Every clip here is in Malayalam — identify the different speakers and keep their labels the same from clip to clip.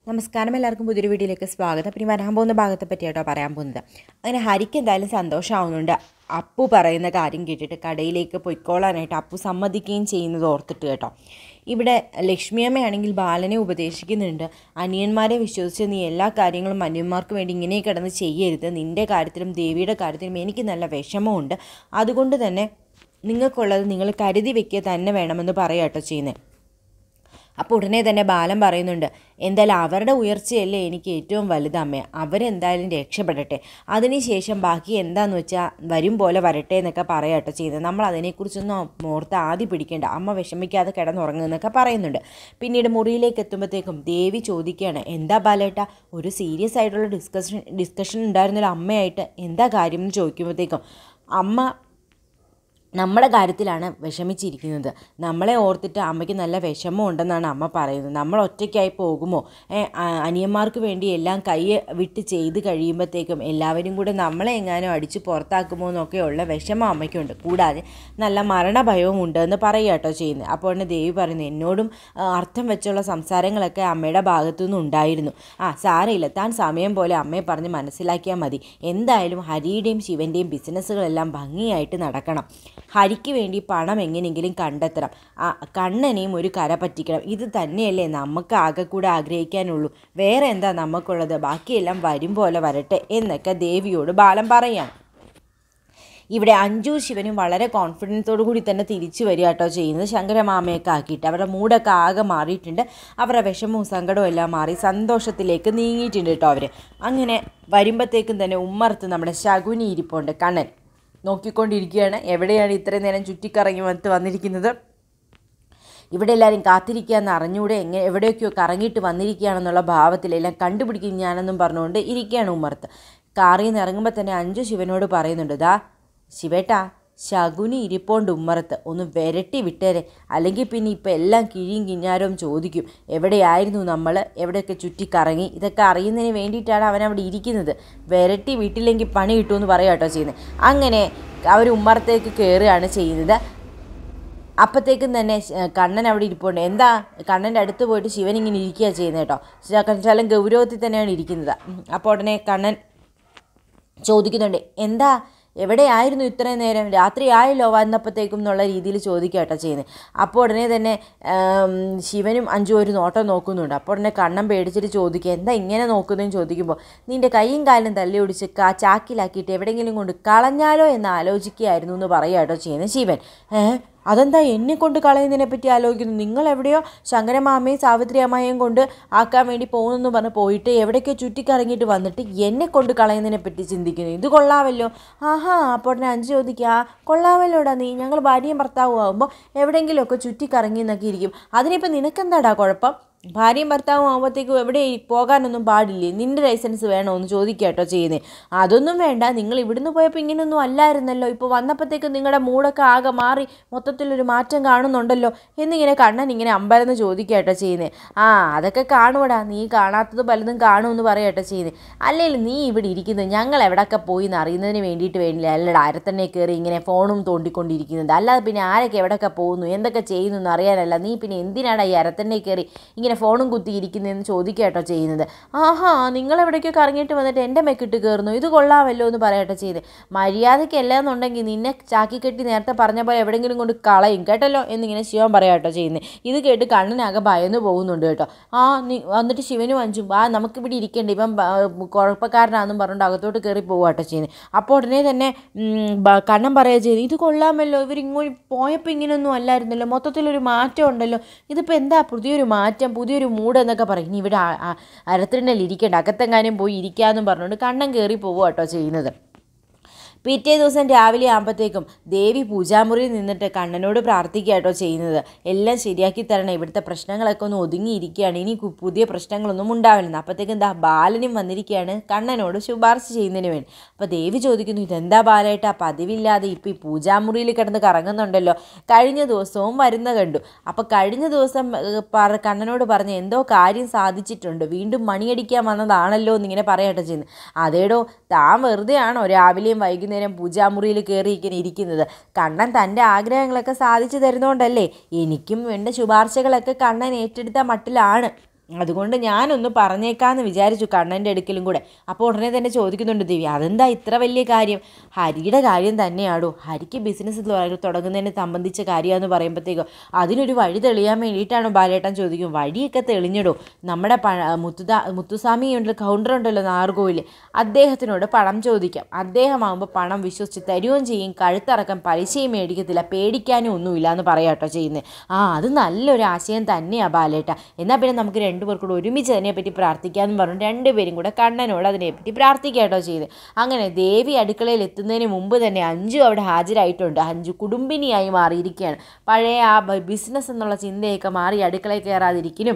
Speaker 1: നമസ്കാരം എല്ലാവർക്കും പുതിയൊരു വീഡിയോയിലേക്ക് സ്വാഗതം പിന്നെ വരാൻ പോകുന്ന ഭാഗത്തെ പറ്റിയാട്ടോ പറയാൻ പോകുന്നത് അങ്ങനെ ഹരിക്ക് എന്തായാലും സന്തോഷമാവുന്നുണ്ട് അപ്പു പറയുന്ന കാര്യം കേട്ടിട്ട് കടയിലേക്ക് പൊയ്ക്കോളാനായിട്ട് അപ്പു സമ്മതിക്കുകയും ചെയ്യുന്നത് ഓർത്തിട്ട് കേട്ടോ ഇവിടെ ലക്ഷ്മിയമ്മയാണെങ്കിൽ ബാലനെ ഉപദേശിക്കുന്നുണ്ട് അനിയന്മാരെ വിശ്വസിച്ച് നീ എല്ലാ കാര്യങ്ങളും അനിയന്മാർക്ക് വേണ്ടി ഇങ്ങനെ കിടന്ന് ചെയ്യരുത് നിൻ്റെ കാര്യത്തിലും ദേവിയുടെ കാര്യത്തിലും എനിക്ക് നല്ല വിഷമമുണ്ട് അതുകൊണ്ട് തന്നെ നിങ്ങൾക്കുള്ളത് നിങ്ങൾ കരുതി വെക്കുക തന്നെ വേണമെന്ന് പറയാട്ടോ ചെയ്യുന്നത് അപ്പോൾ ഉടനെ തന്നെ ബാലൻ പറയുന്നുണ്ട് എന്തായാലും അവരുടെ ഉയർച്ചയല്ലേ എനിക്ക് ഏറ്റവും വലുത് അമ്മ അവരെന്തായാലും രക്ഷപ്പെടട്ടെ അതിനുശേഷം ബാക്കി എന്താന്ന് വെച്ചാൽ വരും പോലെ വരട്ടെ എന്നൊക്കെ പറയാട്ടോ ചെയ്യുന്നത് നമ്മൾ അതിനെക്കുറിച്ചൊന്നും ഓർത്ത് ആദ്യം പിടിക്കേണ്ട അമ്മ വിഷമിക്കാതെ കിടന്നുറങ്ങുന്നൊക്കെ പറയുന്നുണ്ട് പിന്നീട് മുറിയിലേക്ക് എത്തുമ്പോഴത്തേക്കും ദേവി ചോദിക്കുകയാണ് എന്താ ബാലേട്ട ഒരു സീരിയസ് ആയിട്ടുള്ള ഡിസ്കഷൻ ഡിസ്കഷൻ ഉണ്ടായിരുന്നല്ലോ അമ്മയായിട്ട് എന്താ കാര്യം എന്ന് ചോദിക്കുമ്പോഴത്തേക്കും അമ്മ നമ്മുടെ കാര്യത്തിലാണ് വിഷമിച്ചിരിക്കുന്നത് നമ്മളെ ഓർത്തിട്ട് അമ്മയ്ക്ക് നല്ല വിഷമം ഉണ്ടെന്നാണ് അമ്മ പറയുന്നത് നമ്മൾ ഒറ്റയ്ക്കായി പോകുമോ ഏ, ആ, അനിയന്മാർക്ക് വേണ്ടി എല്ലാം കൈ വിട്ട് ചെയ്ത് കഴിയുമ്പോഴത്തേക്കും എല്ലാവരും കൂടെ നമ്മളെ എങ്ങാനും അടിച്ച് പുറത്താക്കുമോ എന്നൊക്കെയുള്ള വിഷമം അമ്മയ്ക്കുണ്ട് കൂടാതെ നല്ല മരണഭയവും ഉണ്ട് എന്ന് പറയുക കേട്ടോ ചെയ്യുന്നത് അപ്പോൾ തന്നെ ദേവി പറയുന്നു എന്നോടും ആ, അർത്ഥം വെച്ചുള്ള സംസാരങ്ങളൊക്കെ അമ്മയുടെ ഭാഗത്തു നിന്ന് ഉണ്ടായിരുന്നു ആ സാരമില്ല താൻ സമയം പോലെ അമ്മയെ പറഞ്ഞ് മനസ്സിലാക്കിയാൽ മതി എന്തായാലും ഹരിയുടെയും ശിവൻ്റെയും ബിസിനസ്സുകളെല്ലാം ഭംഗിയായിട്ട് നടക്കണം ഹരിക്ക് വേണ്ടി പണം എങ്ങനെയെങ്കിലും കണ്ടെത്തണം ആ കണ്ണനെയും ഒരു കര പറ്റിക്കണം ഇത് തന്നെയല്ലേ നമുക്ക് ആകെ കൂടെ ആഗ്രഹിക്കാനുള്ളൂ വേറെ എന്താ നമുക്കുള്ളത് ബാക്കിയെല്ലാം വരും പോലെ വരട്ടെ എന്നൊക്കെ ദേവിയോട് ബാലൻ പറയാണ് ഇവിടെ അഞ്ജു ശിവനും വളരെ കോൺഫിഡൻസോടു കൂടി തന്നെ തിരിച്ചു വരിക കേട്ടോ ചെയ്യുന്നത് ശങ്കരമാമയൊക്കെ ആക്കിയിട്ട് അവരുടെ മൂടൊക്കെ ആകെ മാറിയിട്ടുണ്ട് അവരുടെ വിഷമവും സങ്കടവും എല്ലാം മാറി സന്തോഷത്തിലേക്ക് നീങ്ങിയിട്ടുണ്ട് കേട്ടോ അവർ അങ്ങനെ വരുമ്പോഴത്തേക്കും തന്നെ ഉമ്മർത്ത് നമ്മുടെ ശകുനി ഇരിപ്പുണ്ട് കണ്ണൻ നോക്കിക്കൊണ്ടിരിക്കുകയാണ് എവിടെയാണ് ഇത്രയും നേരം ചുറ്റിക്കറങ്ങി വന്ന് വന്നിരിക്കുന്നത് ഇവിടെ എല്ലാവരും കാത്തിരിക്കുകയെന്ന് അറിഞ്ഞൂടെ എങ്ങനെ എവിടെയൊക്കെയോ കറങ്ങിയിട്ട് വന്നിരിക്കുകയാണെന്നുള്ള ഭാവത്തിലെല്ലാം കണ്ടുപിടിക്കും ഞാനെന്നും പറഞ്ഞുകൊണ്ട് ഇരിക്കുകയാണ് ഉമ്മർത്ത് കാറിൽ നിന്ന് ഇറങ്ങുമ്പോൾ തന്നെ അഞ്ചു ശിവനോട് പറയുന്നുണ്ട് ദാ ശിവേട്ടാ ശകുനി ഇരിപ്പോണ്ട് ഉമ്മറത്ത് ഒന്ന് വിരട്ടി വിട്ടേരെ അല്ലെങ്കിൽ പിന്നെ ഇപ്പം എല്ലാം കിഴിയും കിഞ്ഞാരവും ചോദിക്കും എവിടെയായിരുന്നു നമ്മൾ എവിടെയൊക്കെ ചുറ്റിക്കറങ്ങി ഇതൊക്കെ അറിയുന്നതിന് വേണ്ടിയിട്ടാണ് അവൻ അവിടെ ഇരിക്കുന്നത് വിരട്ടി വിട്ടില്ലെങ്കിൽ പണി കിട്ടുമെന്ന് പറയാം കേട്ടോ ചെയ്യുന്നത് അങ്ങനെ അവർ ഉമ്മറത്തേക്ക് കയറുകയാണ് ചെയ്യുന്നത് അപ്പോഴത്തേക്കും തന്നെ ശ- കണ്ണൻ അവിടെ ഇരിപ്പുണ്ട് എന്താ കണ്ണൻ്റെ അടുത്ത് പോയിട്ട് ശിവൻ ഇങ്ങനെ ഇരിക്കുക ചെയ്യുന്നത് കേട്ടോ ശകലം ഗൗരവത്തിൽ തന്നെയാണ് ഇരിക്കുന്നത് ഉം. അപ്പോൾ ഉടനെ കണ്ണൻ ചോദിക്കുന്നുണ്ട് എന്താ എവിടെയായിരുന്നു ഇത്രയും നേരം രാത്രി ആയല്ലോ വന്നപ്പോഴത്തേക്കും എന്നുള്ള രീതിയിൽ ചോദിക്കുക കേട്ടോ ചെയ്യുന്നത് അപ്പോൾ ഉടനെ തന്നെ ആം, ശിവനും അഞ്ചും ഒരു നോട്ടം നോക്കുന്നുണ്ട് അപ്പോൾ ഉടനെ കണ്ണൻ പേടിച്ചിട്ട് ചോദിക്കുക എന്താ ഇങ്ങനെ നോക്കുന്നതെന്ന് ചോദിക്കുമ്പോൾ നിൻ്റെ കൈയും കാലും തല്ലി ഒടിച്ച് കാ ചാക്കിലാക്കിയിട്ട് എവിടെയെങ്കിലും കൊണ്ട് കളഞ്ഞാലോ എന്ന് ആലോചിക്കുകയായിരുന്നു എന്ന് പറയുക കേട്ടോ ചെയ്യുന്നത് ശിവൻ ഏഹ് അതെന്താ എന്നെ കൊണ്ട് കളയുന്നതിനെ പറ്റി ആലോചിക്കുന്നു നിങ്ങൾ എവിടെയോ ശങ്കരമാമയും സാവിത്രി അമ്മയും കൊണ്ട് ആക്കാൻ വേണ്ടി പോകുന്നെന്ന് പറഞ്ഞ് പോയിട്ട് എവിടേക്കോ ചുറ്റിക്കറങ്ങിയിട്ട് വന്നിട്ട് എന്നെ കൊണ്ട് കളയുന്നതിനെ പറ്റി ചിന്തിക്കുന്നു ഇത് കൊള്ളാമല്ലോ ആഹാ അപ്പോൾ ഉടനെ അഞ്ച് ചോദിക്കുക "ആ, കൊള്ളാമല്ലോടാ നീ ഞങ്ങൾ ഭാര്യയും ഭർത്താവും ആകുമ്പോൾ എവിടെയെങ്കിലുമൊക്കെ ചുറ്റിക്കറങ്ങി എന്നൊക്കെ ഇരിക്കും അതിനിപ്പോൾ നിനക്കെന്താടാ കുഴപ്പം ഭാര്യയും ഭർത്താവും ആകുമ്പോഴത്തേക്കും എവിടെ പോകാനൊന്നും പാടില്ലേ നിൻ്റെ ലൈസൻസ് വേണോ എന്ന് ചോദിക്കുക കേട്ടോ ചെയ്യുന്നത് അതൊന്നും വേണ്ട നിങ്ങൾ ഇവിടുന്ന് പോയപ്പോൾ ഇങ്ങനെയൊന്നും അല്ലായിരുന്നല്ലോ ഇപ്പോൾ വന്നപ്പോഴത്തേക്കും നിങ്ങളുടെ മൂടൊക്കെ ആകെ മാറി മൊത്തത്തിലൊരു മാറ്റം കാണുന്നുണ്ടല്ലോ എന്നിങ്ങനെ കണ്ണൻ ഇങ്ങനെ അമ്പരന്ന് ചോദിക്കുക കേട്ടോ ചെയ്യുന്നത് ആ അതൊക്കെ കാണുവടാ നീ കാണാത്തത് പലതും കാണുമെന്ന് പറയുക കേട്ടോ ചെയ്യുന്നത് അല്ലെങ്കിൽ നീ ഇവിടെ ഇരിക്കുന്നത് ഞങ്ങൾ എവിടെയൊക്കെ പോയി എന്ന് അറിയുന്നതിന് വേണ്ടിയിട്ട് വേണ്ടില്ല അല്ലടാ അരത്തന്നെ കയറി ഇങ്ങനെ ഫോണും തോണ്ടിക്കൊണ്ടിരിക്കുന്നത് അല്ലാതെ പിന്നെ ആരൊക്കെ എവിടെയൊക്കെ പോകുന്നു എന്തൊക്കെ ചെയ്യുന്നു എന്ന് അറിയാനല്ല നീ പിന്നെ എന്തിനാടാ ഈ അരത്തന്നെ കയറി ഇങ്ങനെ ഫോണും കുത്തിയിരിക്കുന്നതെന്ന് ചോദിക്കുക കേട്ടോ ചെയ്യുന്നത് ആഹാ നിങ്ങൾ എവിടേക്കോ കറങ്ങിയിട്ട് വന്നിട്ട് എൻ്റെ മെക്കിട്ട് കയറുന്നു ഇത് കൊള്ളാമല്ലോ എന്ന് പറയട്ടെ ചെയ്ത് മര്യാദയ്ക്കല്ല എന്നുണ്ടെങ്കിൽ നിന്നെ ചാക്കി കെട്ടി നേരത്തെ പറഞ്ഞ പോലെ എവിടെയെങ്കിലും കൊണ്ട് കളയും കേട്ടല്ലോ എന്നിങ്ങനെ ശിവൻ പറയാം കേട്ടോ ചെയ്യുന്നത് ഇത് കേട്ട് കണ്ണിനാകെ ഭയന്ന് പോകുന്നുണ്ട് കേട്ടോ ആ നീ വന്നിട്ട് ശിവനും അഞ്ചും ആ നമുക്കിവിടെ ഇരിക്കണ്ട ഇവൻ ബ- കുഴപ്പക്കാരനാണെന്നും പറഞ്ഞുകൊണ്ട് അകത്തോട്ട് കയറി പോവാട്ടോ ചെയ്യുന്നത് അപ്പോൾ ഉടനെ തന്നെ ഉം, ബ- കണ്ണൻ പറയുക ചെയ്തു ഇത് കൊള്ളാമല്ലോ ഇവരിങ്ങോട്ട് പോയപ്പോൾ ഇങ്ങനെയൊന്നും അല്ലായിരുന്നല്ലോ മൊത്തത്തിലൊരു മാറ്റം ഉണ്ടല്ലോ ഇതിപ്പോൾ എന്താ പുതിയൊരു മാറ്റം പുതിയൊരു മൂഡ് എന്നൊക്കെ പറയും ഇനി ഇവിടെ അരത്തിണ്ടൽ ഇരിക്കേണ്ട അകത്തെങ്ങാനും പോയി ഇരിക്കാമെന്നും പറഞ്ഞുകൊണ്ട് കണ്ണൻ കയറി പോവുക കേട്ടോ ചെയ്യുന്നത് പിറ്റേ ദിവസം രാവിലെ ആകുമ്പോഴത്തേക്കും ദേവി പൂജാമുറിയിൽ നിന്നിട്ട് കണ്ണനോട് പ്രാർത്ഥിക്കുക കേട്ടോ ചെയ്യുന്നത് എല്ലാം ശരിയാക്കി തരണം ഇവിടുത്തെ പ്രശ്നങ്ങളൊക്കെ ഒന്ന് ഒതുങ്ങിയിരിക്കുകയാണ് ഇനി കു- പുതിയ പ്രശ്നങ്ങളൊന്നും ഉണ്ടാവില്ലെന്ന് അപ്പോഴത്തേക്കും എന്താ ബാലനും വന്നിരിക്കുകയാണ് കണ്ണനോട് ശുപാർശ ചെയ്യുന്നതിന് വേണ്ടി അപ്പോൾ ദേവി ചോദിക്കുന്നു ഇതെന്താ ബാലേട്ടാ പതിവില്ലാതെ ഇപ്പോൾ ഈ പൂജാമുറിയിൽ കിടന്ന് കറങ്ങുന്നുണ്ടല്ലോ കഴിഞ്ഞ ദിവസവും വരുന്ന കണ്ടു അപ്പോൾ കഴിഞ്ഞ ദിവസം ഏഹ്, പറ കണ്ണനോട് പറഞ്ഞ എന്തോ കാര്യം സാധിച്ചിട്ടുണ്ട് വീണ്ടും മണിയടിക്കാൻ വന്നതാണല്ലോ എന്നിങ്ങനെ പറയട്ടെ ചെയ്യുന്നത് അതേടോ താൻ വെറുതെ ആണോ രാവിലെയും വൈകുന്നേരം പൂജാമുറിയിൽ കയറി ഇങ്ങനെ ഇരിക്കുന്നത് കണ്ണൻ തൻ്റെ ആഗ്രഹങ്ങളൊക്കെ സാധിച്ചു തരുന്നതുകൊണ്ടല്ലേ എനിക്കും എൻ്റെ ശുപാർശകളൊക്കെ കണ്ണൻ ഏറ്റെടുത്ത മട്ടിലാണ് അതുകൊണ്ട് ഞാനൊന്ന് പറഞ്ഞേക്കാന്ന് വിചാരിച്ചു കണ്ണൻ്റെ അടുക്കലും കൂടെ അപ്പോൾ ഉടനെ തന്നെ ചോദിക്കുന്നുണ്ട് ദിവ്യ അതെന്താ ഇത്ര വലിയ കാര്യം ഹരിയുടെ കാര്യം തന്നെയാടോ ഹരിക്ക് ബിസിനസ് തുടങ്ങുന്നതിനെ സംബന്ധിച്ച കാര്യമെന്ന് പറയുമ്പോഴത്തേക്കും അതിനൊരു വഴി തെളിയാൻ വേണ്ടിയിട്ടാണോ ബാലേട്ടൻ ചോദിക്കും വഴിയൊക്കെ തെളിഞ്ഞിടോ നമ്മുടെ പ മുത്തുദാ മുത്തുസ്വാമി ഉണ്ടല്ലോ കൗണ്ടർ ഉണ്ടല്ലോ നാർകോയിൽ അദ്ദേഹത്തിനോട് പണം ചോദിക്കാം അദ്ദേഹമാകുമ്പോൾ പണം വിശ്വസിച്ച് തരുകയും ചെയ്യും കഴുത്തിറക്കം പലിശയും മേടിക്കത്തില്ല പേടിക്കാനും ഒന്നുമില്ല എന്ന് പറയാട്ടോ ചെയ്യുന്നത് ആ അത് നല്ലൊരു ആശയം തന്നെയാണ് ബാലേട്ട എന്നാൽ പിന്നെ നമുക്ക് രണ്ടുപേർക്കും കൂടെ ഒരുമിച്ച് അതിനെപ്പറ്റി പ്രാർത്ഥിക്കാമെന്ന് പറഞ്ഞു രണ്ടുപേരും കൂടെ കണ്ണനോട് അതിനെപ്പറ്റി പ്രാർത്ഥിക്കാട്ടോ ചെയ്ത് അങ്ങനെ ദേവി അടുക്കളയിൽ എത്തുന്നതിന് മുമ്പ് തന്നെ അഞ്ചു അവിടെ ഹാജരായിട്ടുണ്ട് അഞ്ചു കുടുംബിനിയായി മാറിയിരിക്കുകയാണ് പഴയ ആ ബിസിനസ് എന്നുള്ള ചിന്തയൊക്കെ മാറി അടുക്കളയിൽ കയറാതിരിക്കലും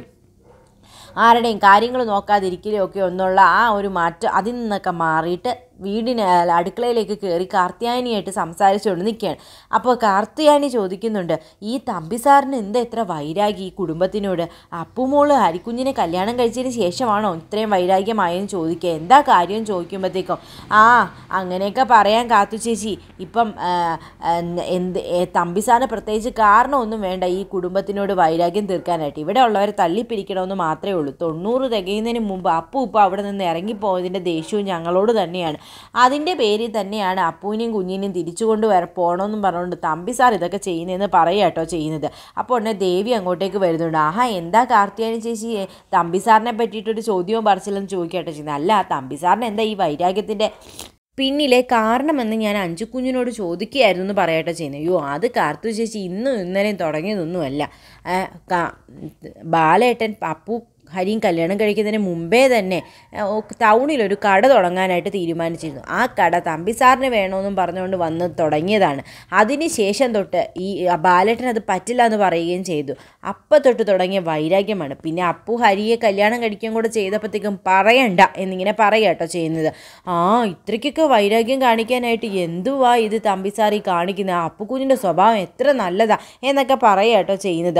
Speaker 1: ആരുടെയും കാര്യങ്ങൾ നോക്കാതിരിക്കലും ഒക്കെ ഒന്നുള്ള ആ ഒരു മാറ്റം അതിൽ നിന്നൊക്കെ മാറിയിട്ട് വീടിന് അല്ല, അടുക്കളയിലേക്ക് കയറി കാർത്തിയാനിയായിട്ട് സംസാരിച്ചുകൊണ്ട് നിൽക്കുകയാണ് അപ്പോൾ കാർത്തിയാനി ചോദിക്കുന്നുണ്ട് ഈ തമ്പി സാറിന് എന്താ ഇത്ര വൈരാഗ്യം ഈ കുടുംബത്തിനോട് അപ്പുമോള് ഹരിക്കുഞ്ഞിനെ കല്യാണം കഴിച്ചതിന് ശേഷമാണോ ഇത്രയും വൈരാഗ്യമായെന്ന് ചോദിക്കുക എന്താ കാര്യം ചോദിക്കുമ്പോഴത്തേക്കും ആ അങ്ങനെയൊക്കെ പറയാൻ കാത്തു ചേച്ചി ഇപ്പം ആ, ആ, എന്ത് ഏ, തമ്പി സാറിന് പ്രത്യേകിച്ച് കാരണമൊന്നും വേണ്ട ഈ കുടുംബത്തിനോട് വൈരാഗ്യം തീർക്കാനായിട്ട് ഇവിടെ ഉള്ളവരെ തള്ളിപ്പിരിക്കണമെന്ന് മാത്രമേ ഉള്ളൂ തൊണ്ണൂറ് തികയുന്നതിന് മുമ്പ് അപ്പു ഇപ്പോൾ അവിടെ നിന്ന് ഇറങ്ങിപ്പോയതിൻ്റെ ദേഷ്യവും ഞങ്ങളോട് തന്നെയാണ് അതിൻ്റെ പേരിൽ തന്നെയാണ് അപ്പൂനെയും കുഞ്ഞിനെയും തിരിച്ചു കൊണ്ട് വര പോകണമെന്നും പറഞ്ഞുകൊണ്ട് തമ്പി സാർ ഇതൊക്കെ ചെയ്യുന്നതെന്ന് പറയുക കേട്ടോ ചെയ്യുന്നത് അപ്പോൾ ഉടനെ ദേവി അങ്ങോട്ടേക്ക് വരുന്നുണ്ട് ആഹാ എന്താ കാർത്തിയാനി ചേച്ചി തമ്പി സാറിനെ പറ്റിയിട്ടൊരു ചോദ്യവും പറച്ചില്ലെന്ന് ചോദിക്കട്ടെ ചെയ്യുന്നത് അല്ല തമ്പി സാറിന് എന്താ ഈ വൈരാഗ്യത്തിൻ്റെ പിന്നിലെ കാരണമെന്ന് ഞാൻ അഞ്ചുകുഞ്ഞിനോട് ചോദിക്കുകയായിരുന്നു എന്ന് പറയട്ടെ ചെയ്യുന്നത് അയ്യോ അത് കാർത്തു ചേച്ചി ഇന്നും ഇന്നലെയും തുടങ്ങിയതൊന്നുമല്ല ആ, കാ- ബാലേട്ടൻ പപ്പു ഹരിയും കല്യാണം കഴിക്കുന്നതിന് മുമ്പേ തന്നെ ആ, ഓ, ടൗണിലൊരു കട തുടങ്ങാനായിട്ട് തീരുമാനിച്ചിരുന്നു ആ കട തമ്പി സാറിന് വേണമെന്നും പറഞ്ഞുകൊണ്ട് വന്ന് തുടങ്ങിയതാണ് അതിന് ശേഷം തൊട്ട് ഈ ആ ബാലേട്ടൻ അത് പറ്റില്ല എന്ന് പറയുകയും ചെയ്തു അപ്പം തൊട്ട് തുടങ്ങിയ വൈരാഗ്യമാണ് പിന്നെ അപ്പു ഹരിയെ കല്യാണം കഴിക്കുകയും കൂടെ ചെയ്തപ്പോഴത്തേക്കും പറയണ്ട എന്നിങ്ങനെ പറയുക കേട്ടോ ചെയ്യുന്നത് ആ ഇത്രയ്ക്കൊക്കെ വൈരാഗ്യം കാണിക്കാനായിട്ട് എന്തുവാ ഇത് തമ്പി സാർ ഈ കാണിക്കുന്നത് ആ അപ്പുക്കുഞ്ഞിൻ്റെ സ്വഭാവം എത്ര നല്ലതാ എന്നൊക്കെ പറയുക കേട്ടോ ചെയ്യുന്നത്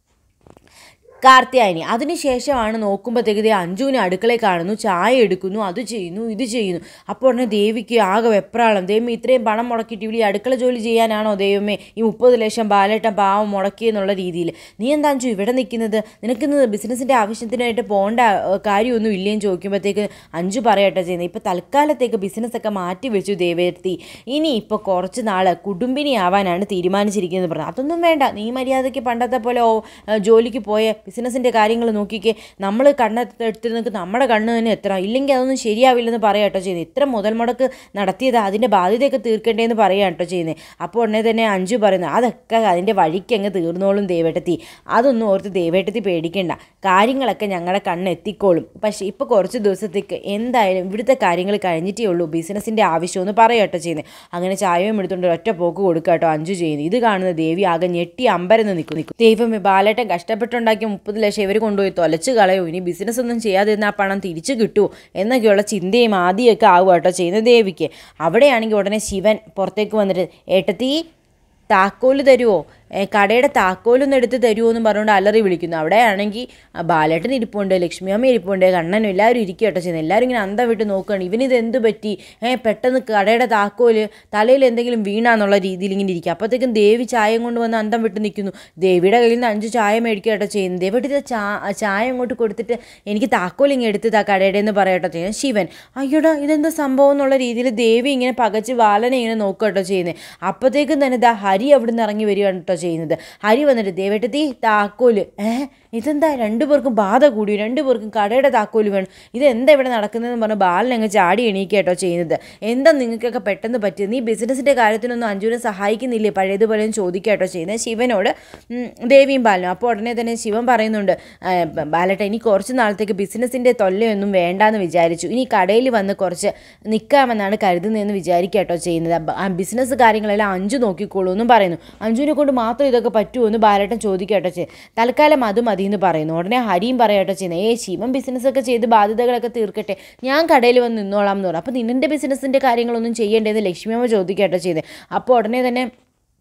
Speaker 1: കാർത്തിയായനി അതിനുശേഷമാണ് നോക്കുമ്പോഴത്തേക്ക് ദേ അഞ്ജുവിനെ അടുക്കളയിൽ കാണുന്നു ചായ എടുക്കുന്നു അത് ചെയ്യുന്നു ഇത് ചെയ്യുന്നു അപ്പോൾ ഉടനെ ദേവിക്ക് ആകെ വെപ്രാളം ദൈവമേ ഇത്രയും പണം മുടക്കിയിട്ട് ഇവിടെ ഈ അടുക്കള ജോലി ചെയ്യാനാണോ ദൈവമേ ഈ മുപ്പത് ലക്ഷം ബാലേട്ടൻ പാവം മുടക്കിയെന്നുള്ള രീതിയിൽ നീ എന്താ അഞ്ജു ഇവിടെ നിൽക്കുന്നത് നിനക്കിന്ന് ബിസിനസ്സിൻ്റെ ആവശ്യത്തിനായിട്ട് പോകേണ്ട ഏഹ്, കാര്യമൊന്നും ഇല്ലേന്ന് ചോദിക്കുമ്പോഴത്തേക്ക് അഞ്ജു പറയട്ടെ ചെയ്യുന്നത് ഇപ്പോൾ തൽക്കാലത്തേക്ക് ബിസിനസ്സൊക്കെ മാറ്റി വെച്ചു ദേവേർത്തി ഇനി ഇപ്പോൾ കുറച്ച് നാൾ കുടുംബിനി ആവാനാണ് തീരുമാനിച്ചിരിക്കുന്നത് പറഞ്ഞു അതൊന്നും വേണ്ട നീ മര്യാദയ്ക്ക് പണ്ടത്തെ പോലെ ഓ, ഏഹ്, ജോലിക്ക് പോയ ബിസിനസ്സിൻ്റെ കാര്യങ്ങൾ നോക്കിക്കേ നമ്മൾ കണ്ണെടുത്തിരുന്നെങ്കിൽ നമ്മുടെ കണ്ണ് തന്നെ എത്ര ഇല്ലെങ്കിൽ അതൊന്നും ശരിയാവില്ലെന്ന് പറയാം കേട്ടോ ചെയ്യുന്നത് ഇത്ര മുതൽ മുടക്ക് നടത്തിയത് അതിൻ്റെ ബാധ്യതയൊക്കെ തീർക്കേണ്ടതെന്ന് പറയാം കേട്ടോ ചെയ്യുന്നത് അപ്പോൾ ഉടനെ തന്നെ അഞ്ചു പറയുന്നത് അതൊക്കെ അതിൻ്റെ വഴിക്ക് അങ്ങ് തീർന്നോളും ദേവേട്ടത്തി അതൊന്നും ഓർത്ത് ദേവേട്ടത്തി പേടിക്കേണ്ട കാര്യങ്ങളൊക്കെ ഞങ്ങളുടെ കണ്ണ് എത്തിക്കോളും പക്ഷേ ഇപ്പോൾ കുറച്ച് ദിവസത്തേക്ക് എന്തായാലും ഇവിടുത്തെ കാര്യങ്ങൾ കഴിഞ്ഞിട്ടേ ഉള്ളൂ ബിസിനസ്സിൻ്റെ ആവശ്യമെന്ന് പറയാം കേട്ടോ ചെയ്യുന്നത് അങ്ങനെ ചായയും എടുത്തുകൊണ്ട് ഒറ്റ പോക്ക് കൊടുക്കുക കേട്ടോ അഞ്ചു ചെയ്യുന്നത് ഇത് കാണുന്ന ദേവി ആകെ ഞെട്ടി അമ്പരന്ന് നിൽക്കും നിൽക്കും ദൈവമേ ബാലേട്ടൻ കഷ്ടപ്പെട്ടുണ്ടാക്കിയ മുപ്പത് ലക്ഷം ഇവർ കൊണ്ടുപോയി തൊലച്ച് കളയോ ഇനി ബിസിനസ് ഒന്നും ചെയ്യാതിരുന്ന ആ പണം തിരിച്ചു കിട്ടുമോ എന്നൊക്കെയുള്ള ചിന്തയും ആദ്യമൊക്കെ ആവുക കേട്ടോ ചെയ്യുന്ന ദേവിക്ക് അവിടെയാണെങ്കിൽ ഉടനെ ശിവൻ പുറത്തേക്ക് വന്നിട്ട് ഏട്ടത്തി താക്കോല് തരുമോ ഏ, കടയുടെ താക്കോലൊന്ന് എടുത്ത് തരുമോ എന്ന് പറഞ്ഞുകൊണ്ട് അലറി വിളിക്കുന്നു അവിടെയാണെങ്കിൽ ബാലേട്ടൻ ഇരിപ്പുണ്ട് ലക്ഷ്മി അമ്മ ഇരിപ്പുണ്ട് കണ്ണനും എല്ലാവരും ഇരിക്കുക കേട്ടോ ചെയ്യുന്നത് എല്ലാവരും ഇങ്ങനെ അന്തം വിട്ട് നോക്കുകയാണ് ഇവനിത് എന്ത് പറ്റി ഏ പെട്ടെന്ന് കടയുടെ താക്കോല് തലയിൽ എന്തെങ്കിലും വീണാന്നുള്ള രീതിയിൽ ഇങ്ങനെ ഇരിക്കുക അപ്പോഴത്തേക്കും ദേവി ചായയും കൊണ്ട് വന്ന് അന്തം വിട്ട് നിൽക്കുന്നു ദേവിയുടെ കയ്യിൽ നിന്ന് അഞ്ച് ചായ മേടിക്കുക കേട്ടോ ചെയ്യുന്നത് ദേവിയുടെ ഇത് ചാ ചായ അങ്ങോട്ട് കൊടുത്തിട്ട് എനിക്ക് താക്കോൽ ഇങ്ങനെ എടുത്ത് താ കടയുടെ എന്ന് പറയട്ടോ ചെയ്യുന്നത് ശിവൻ അയ്യോടാ ഇതെന്താ സംഭവം എന്നുള്ള രീതിയിൽ ദേവി ഇങ്ങനെ പകച്ച് ബാലനെ ഇങ്ങനെ നോക്കുക കേട്ടോ ചെയ്യുന്നത് അപ്പോഴത്തേക്കും തന്നെ ദാ ഹരി അവിടെ നിന്ന് ഇറങ്ങി വരികയാണ് കേട്ടോ ചെയ്യുന്നത് ഹരി വന്നിട്ട് ദേവേട്ടത്തി താക്കോല് ഏഹ് ഇതെന്താ രണ്ടു പേർക്കും ബാധ കൂടി രണ്ടു പേർക്കും കടയുടെ താക്കോല് വേണം ഇതെന്താ ഇവിടെ നടക്കുന്നതെന്ന് പറഞ്ഞ് ബാലൻ അങ്ങ് ചാടി എണീക്കുക കേട്ടോ ചെയ്യുന്നത് എന്താ നിങ്ങൾക്കൊക്കെ പെട്ടെന്ന് പറ്റിയത് നീ ബിസിനസ്സിൻ്റെ കാര്യത്തിനൊന്നും അഞ്ജുവിനെ സഹായിക്കുന്നില്ലേ പഴയതുപോലെ ചോദിക്കുക കേട്ടോ ചെയ്യുന്നത് ശിവനോട് ഉം, ദേവിയും ബാലനും അപ്പോൾ ഉടനെ തന്നെ ശിവൻ പറയുന്നുണ്ട് "ആ, ബ- ബാലേട്ട ഇനി കുറച്ച് നാളത്തേക്ക് ബിസിനസ്സിൻ്റെ തൊല്ലയൊന്നും വേണ്ടാന്ന് വിചാരിച്ചു ഇനി കടയിൽ വന്ന് കുറച്ച് നിൽക്കാമെന്നാണ് കരുതുന്നതെന്ന് വിചാരിക്കുക കേട്ടോ ചെയ്യുന്നത് ബ- ആ ബിസിനസ് കാര്യങ്ങളെല്ലാം അഞ്ചു നോക്കിക്കോളൂ എന്നും പറയുന്നു അഞ്ജുവിനെ കൊണ്ട് മാത്രം ഇതൊക്കെ പറ്റുമോ എന്ന് ബാലേട്ടൻ ചോദിക്കുക കേട്ടോ ചെയ്യും തൽക്കാലം അത് മതി എന്ന് പറയുന്നു ഉടനെ ഹരിയും പറയട്ടോ ചെയ്യുന്നത് ഏ ശിവൻ ബിസിനസ്സൊക്കെ ചെയ്ത് ബാധ്യതകളൊക്കെ തീർക്കട്ടെ ഞാൻ കടയിൽ വന്ന് നിന്നോളാം എന്ന് പറഞ്ഞു അപ്പോൾ നിന്റെ ബിസിനസ്സിൻ്റെ കാര്യങ്ങളൊന്നും ചെയ്യേണ്ടതെന്ന് ലക്ഷ്മിയമ്മ ചോദിക്കുക കേട്ടോ ചെയ്തത് അപ്പോൾ ഉടനെ തന്നെ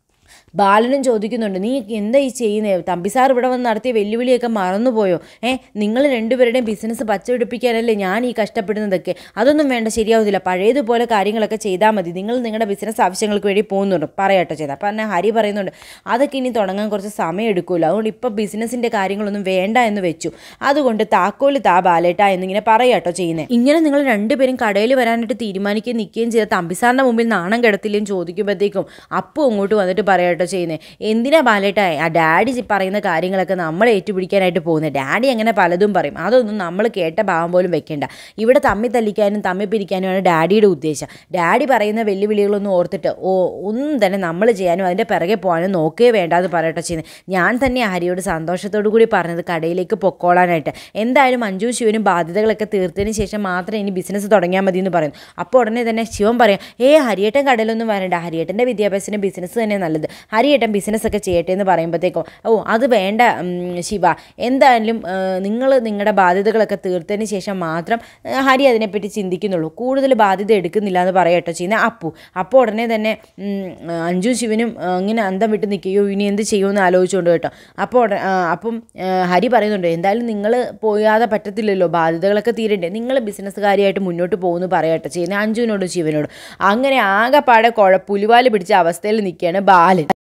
Speaker 1: ബാലനും ചോദിക്കുന്നുണ്ട് നീ എന്താ ഈ ചെയ്യുന്നത് തമ്പി സാർ ഇവിടെ വന്ന് നടത്തിയ വെല്ലുവിളിയൊക്കെ മറന്നുപോയോ ഏ നിങ്ങൾ രണ്ടുപേരുടെയും ബിസിനസ് പച്ചപിടിപ്പിക്കാനല്ലേ ഞാൻ ഈ കഷ്ടപ്പെടുന്നതൊക്കെ അതൊന്നും വേണ്ട ശരിയാവത്തില്ല പഴയതുപോലെ കാര്യങ്ങളൊക്കെ ചെയ്താൽ മതി നിങ്ങൾ നിങ്ങളുടെ ബിസിനസ് ആവശ്യങ്ങൾക്ക് വേണ്ടി പോകുന്നുണ്ട് പറയട്ടോ ചെയ്ത അപ്പം തന്നെ ഹരി പറയുന്നുണ്ട് അതൊക്കെ ഇനി തുടങ്ങാൻ കുറച്ച് സമയം എടുക്കുമല്ലോ അതുകൊണ്ട് ഇപ്പോൾ ബിസിനസ്സിൻ്റെ കാര്യങ്ങളൊന്നും വേണ്ട എന്ന് വെച്ചു അതുകൊണ്ട് താക്കോല് താ ബാലേട്ട എന്നിങ്ങനെ പറയാട്ടോ ചെയ്യുന്നത് ഇങ്ങനെ നിങ്ങൾ രണ്ടുപേരും കടയിൽ വരാനായിട്ട് തീരുമാനിക്കുകയും നിൽക്കുകയും ചെയ്ത തമ്പിസാറിൻ്റെ മുമ്പിൽ നാണം കിടത്തില്ലെന്ന് ചോദിക്കുമ്പോഴത്തേക്കും അപ്പു അങ്ങോട്ട് വന്നിട്ട് പറയാട്ടോ ചെയ്യുന്നത് എന്തിനാ ബാലേട്ട ആ ഡാഡി ചി- പറയുന്ന കാര്യങ്ങളൊക്കെ നമ്മൾ ഏറ്റുപിടിക്കാനായിട്ട് പോകുന്നത് ഡാഡി അങ്ങനെ പലതും പറയും അതൊന്നും നമ്മൾ കേട്ട ഭാവം പോലും വെക്കേണ്ട ഇവിടെ തമ്മി തല്ലിക്കാനും തമ്മി പിരിക്കാനുമാണ് ഡാഡിയുടെ ഉദ്ദേശം ഡാഡി പറയുന്ന വെല്ലുവിളികളൊന്നും ഓർത്തിട്ട് ഓ ഒന്നും തന്നെ നമ്മൾ ചെയ്യാനും അതിൻ്റെ പിറകെ പോകാനും നോക്കേ വേണ്ട എന്ന് പറയട്ടോ ചെയ്യുന്നത് ഞാൻ തന്നെ ഹരിയോട് സന്തോഷത്തോടു കൂടി പറഞ്ഞത് കടയിലേക്ക് പൊക്കോളാനായിട്ട് എന്തായാലും മഞ്ജു ശിവനും ബാധ്യതകളൊക്കെ തീർത്തതിന് ശേഷം മാത്രം ഇനി ബിസിനസ് തുടങ്ങിയാൽ മതി എന്ന് പറയുന്നു അപ്പോൾ ഉടനെ തന്നെ ശിവൻ പറയും ഏ ഹരിയേട്ടൻ കടയിലൊന്നും വരണ്ട ഹരിയേട്ടൻ്റെ വിദ്യാഭ്യാസത്തിന് ബിസിനസ് തന്നെ നല്ലത് ഹരിയേട്ടൻ ബിസിനസ് ഒക്കെ ചെയ്യട്ടെ എന്ന് പറയുമ്പോഴത്തേക്കും ഓ അത് വേണ്ട ഉം, ശിവ എന്തായാലും നിങ്ങൾ നിങ്ങളുടെ ബാധ്യതകളൊക്കെ തീർത്തതിന് ശേഷം മാത്രം ആ, ഹരി അതിനെപ്പറ്റി ചിന്തിക്കുന്നുള്ളൂ കൂടുതൽ ബാധ്യത എടുക്കുന്നില്ല എന്ന് പറയട്ടോ ചെയ്യുന്ന അപ്പു അപ്പോൾ ഉടനെ തന്നെ ഉം, അഞ്ജു ശിവനും ആ, ഇങ്ങനെ അന്തം വിട്ട് നിൽക്കുകയോ ഇനി എന്ത് ചെയ്യുമെന്ന് ആലോചിച്ചുകൊണ്ട് കേട്ടോ അപ്പോൾ ഉട- ആ, അപ്പം ആ, ഹരി പറയുന്നുണ്ട് എന്തായാലും നിങ്ങൾ പോയാതെ പറ്റത്തില്ലല്ലോ ബാധ്യതകളൊക്കെ തീരണ്ടേ നിങ്ങൾ ബിസിനസ്സുകാരിയായിട്ട് മുന്നോട്ട് പോകുമെന്ന് പറയട്ടെ ചെയ്യുന്നത് അഞ്ജുവിനോടും ശിവനോടും അങ്ങനെ ആകെപ്പാടെ കുഴ പുലിവാല് പിടിച്ച അവസ്ഥയിൽ നിൽക്കുകയാണ് ബാലൻ